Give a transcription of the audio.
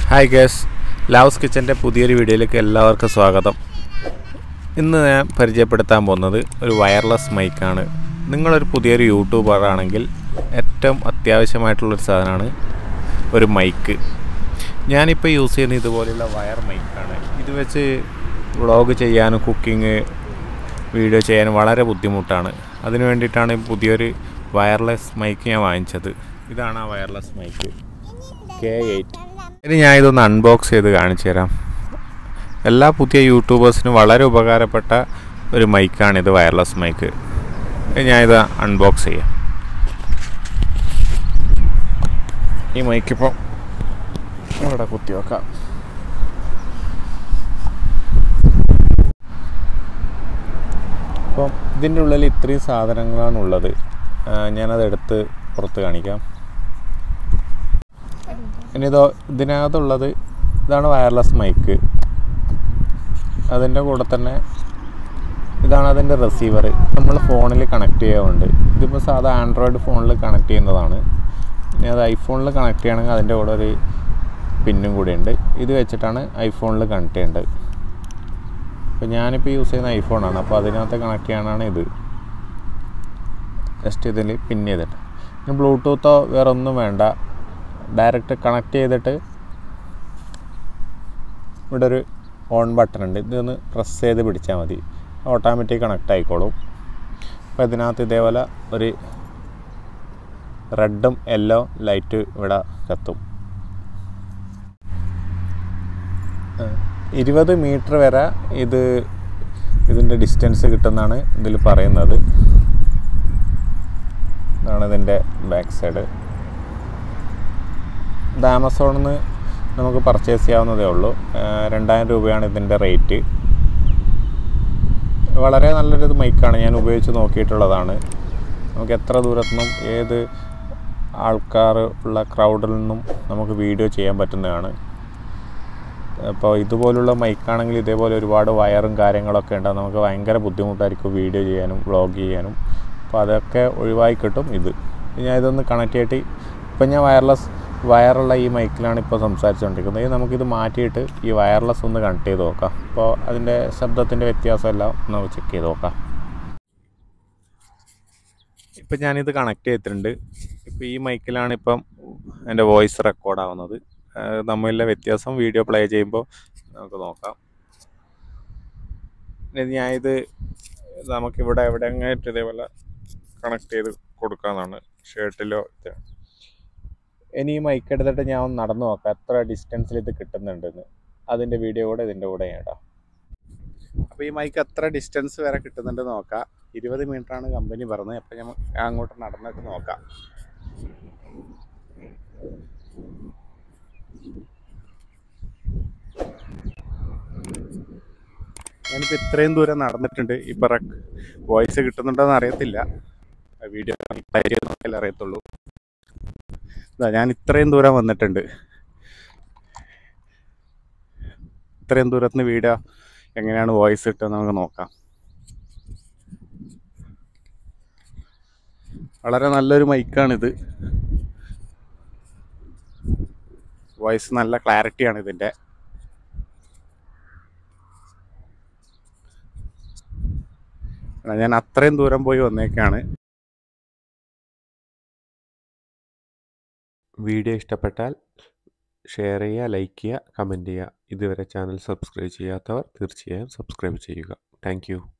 hi guys loves കിച്ചൻ്റെ പുതിയൊരു വീഡിയോയിലേക്ക് എല്ലാവർക്കും സ്വാഗതം ഇന്ന് ഞാൻ പരിചയപ്പെടുത്താൻ പോകുന്നത് ഒരു വയർലെസ് മൈക്കാണ് നിങ്ങളൊരു പുതിയൊരു യൂട്യൂബർ ആണെങ്കിൽ ഏറ്റവും അത്യാവശ്യമായിട്ടുള്ളൊരു സാധനമാണ് ഒരു മൈക്ക് ഞാനിപ്പോൾ യൂസ് ചെയ്യുന്ന ഇതുപോലെയുള്ള വയർ മൈക്കാണ് ഇത് വെച്ച് വ്ളോഗ് ചെയ്യാനും കുക്കിംഗ് വീഡിയോ ചെയ്യാനും വളരെ ബുദ്ധിമുട്ടാണ് അതിനു വേണ്ടിയിട്ടാണ് പുതിയൊരു വയർലെസ് മൈക്ക് ഞാൻ വാങ്ങിച്ചത് ഇതാണ് ആ വയർലെസ് മൈക്ക് കെ എയ്റ്റ് ഇനി ഞാൻ ഇതൊന്ന് അൺബോക്സ് ചെയ്ത് കാണിച്ചു തരാം എല്ലാ പുതിയ യൂട്യൂബേഴ്സിനും വളരെ ഉപകാരപ്പെട്ട ഒരു മൈക്കാണിത് വയർലെസ് മൈക്ക് ഇനി ഞാനിത് അൺബോക്സ് ചെയ്യാം ഈ മൈക്കിപ്പം ഇവിടെ കുത്തി വെക്കാം അപ്പം ഇതിൻ്റെ ഉള്ളിൽ ഇത്രയും സാധനങ്ങളാണ് ഉള്ളത് ആ, ഞാനതെടുത്ത് പുറത്ത് കാണിക്കാം ഇനി ഇതോ ഇതിനകത്തുള്ളത് ഇതാണ് വയർലെസ് മൈക്ക് അതിൻ്റെ കൂടെ തന്നെ ഇതാണ് അതിൻ്റെ റിസീവർ നമ്മൾ ഫോണിൽ കണക്ട് ചെയ്യാറുണ്ട് ഇതിപ്പോൾ സാധാ ആൻഡ്രോയിഡ് ഫോണിൽ കണക്ട് ചെയ്യുന്നതാണ് ഇനി അത് ഐഫോണിൽ കണക്ട് ചെയ്യണമെങ്കിൽ അതിൻ്റെ കൂടെ ഒരു പിന്നും കൂടി ഉണ്ട് ഇത് വെച്ചിട്ടാണ് ഐഫോണിൽ കണക്ട് ചെയ്യേണ്ടത് അപ്പോൾ ഞാനിപ്പോൾ യൂസ് ചെയ്യുന്ന ഐഫോണാണ് അപ്പോൾ അതിനകത്ത് കണക്ട് ചെയ്യാനാണ് ഇത് ജസ്റ്റ് ഇതിൽ പിൻ ചെയ്തിട്ട് ഇനി ബ്ലൂടൂത്തോ വേറെ ഒന്നും വേണ്ട ഡയറക്റ്റ് കണക്ട് ചെയ്തിട്ട് ഇവിടെ ഒരു ഓൺ ബട്ടൺ ഉണ്ട് ഇതൊന്ന് പ്രസ് ചെയ്ത് പിടിച്ചാൽ മതി ഓട്ടോമാറ്റിക് കണക്റ്റ് ആയിക്കോളും അപ്പോൾ ഇതിനകത്ത് ഇതേപോലെ ഒരു റെഡും യെല്ലോ ലൈറ്റ് ഇവിടെ കത്തും ആ, ഇരുപത് മീറ്റർ വരെ ഇത് ഇതിൻ്റെ ഡിസ്റ്റൻസ് കിട്ടുമെന്നാണ് ഇതിൽ പറയുന്നത് ഇതാണ് ഇതിൻ്റെ ബാക്ക് സൈഡ് ഇത് ആമസോണിൽ നിന്ന് നമുക്ക് പർച്ചേസ് ചെയ്യാവുന്നതേ ഉള്ളൂ ആ, രണ്ടായിരം രൂപയാണ് ഇതിൻ്റെ റേറ്റ് വളരെ നല്ലൊരു മൈക്കാണ് ഞാൻ ഉപയോഗിച്ച് നോക്കിയിട്ടുള്ളതാണ് നമുക്ക് എത്ര ദൂരത്തുനിന്നും ഏത് ആൾക്കാർ ഉള്ള ക്രൗഡിൽ നിന്നും നമുക്ക് വീഡിയോ ചെയ്യാൻ പറ്റുന്നതാണ് അപ്പോൾ ഇതുപോലുള്ള മൈക്കാണെങ്കിൽ ഇതേപോലെ ഒരുപാട് വയറും കാര്യങ്ങളൊക്കെ ഉണ്ടാകും നമുക്ക് ഭയങ്കര ബുദ്ധിമുട്ടായിരിക്കും വീഡിയോ ചെയ്യാനും വ്ളോഗ് ചെയ്യാനും അപ്പോൾ അതൊക്കെ ഒഴിവായി കിട്ടും ഇത് ഞാൻ ഇതൊന്ന് കണക്ട് ചെയ്തിട്ട് ഇപ്പം ഞാൻ വയർലെസ് വയറുള്ള ഈ മൈക്കിലാണ് ഇപ്പോൾ സംസാരിച്ചുകൊണ്ടിരിക്കുന്നത് ഇനി നമുക്കിത് മാറ്റിയിട്ട് ഈ വയർലെസ് ഒന്ന് കണക്ട് ചെയ്ത് നോക്കാം അപ്പോൾ അതിൻ്റെ ശബ്ദത്തിൻ്റെ വ്യത്യാസമെല്ലാം നമുക്ക് ചെക്ക് ചെയ്ത് നോക്കാം ഇപ്പം ഞാനിത് കണക്ട് ചെയ്തിട്ടുണ്ട് ഇപ്പോൾ ഈ മൈക്കിലാണ് ഇപ്പം എൻ്റെ വോയിസ് റെക്കോർഡ് ആവുന്നത് ആഹ് തമ്മിലുള്ള വ്യത്യാസം വീഡിയോ പ്ലേ ചെയ്യുമ്പോൾ നമുക്ക് നോക്കാം ഇനി ഞാനിത് നമുക്കിവിടെ എവിടെയായിട്ട് ഇതേപോലെ കണക്ട് ചെയ്ത് കൊടുക്കാമെന്നാണ് ഷർട്ടിലോ ഇത് ഇനി ഈ മൈക്ക് എടുത്തിട്ട് ഞാൻ ഒന്ന് നടന്നു നോക്കാം എത്ര ഡിസ്റ്റൻസിൽ ഇത് കിട്ടുന്നുണ്ടെന്ന് അതിൻ്റെ വീഡിയോ കൂടെ ഇതിൻ്റെ കൂടെ ഞാൻ ഇടാം അപ്പോൾ ഈ മൈക്ക് എത്ര ഡിസ്റ്റൻസ് വരെ കിട്ടുന്നുണ്ടെന്ന് നോക്കാം ഇരുപത് ആണ് കമ്പനി പറഞ്ഞത് അപ്പോൾ ഞാൻ അങ്ങോട്ട് നടന്നിട്ട് നോക്കാം ഞാനിപ്പോൾ ഇത്രയും ദൂരം നടന്നിട്ടുണ്ട് ഇപ്പം റെക് വോയിസ് കിട്ടുന്നുണ്ടോയെന്ന് അറിയത്തില്ല വീഡിയോ പ്ലേ ചെയ്ത് നോക്കിയാലേ അറിയത്തുള്ളൂ ഇതാ ഞാൻ ഇത്രയും ദൂരം വന്നിട്ടുണ്ട് ഇത്രയും ദൂരത്തിന് വീഡിയോ എങ്ങനെയാണ് വോയിസ് കിട്ടുക നമുക്ക് നോക്കാം വളരെ നല്ലൊരു മൈക്കാണിത് വോയിസ് നല്ല ക്ലാരിറ്റിയാണ് ഇതിൻ്റെ ഞാൻ അത്രയും ദൂരം പോയി വന്നേക്കാണ് വീഡിയോ ഇഷ്ടപ്പെട്ടാൽ ഷെയർ ചെയ്യുക ലൈക്ക് ചെയ്യുക കമൻറ്റ് ചെയ്യുക ഇതുവരെ ചാനൽ സബ്സ്ക്രൈബ് ചെയ്യാത്തവർ തീർച്ചയായും സബ്സ്ക്രൈബ് ചെയ്യുക താങ്ക്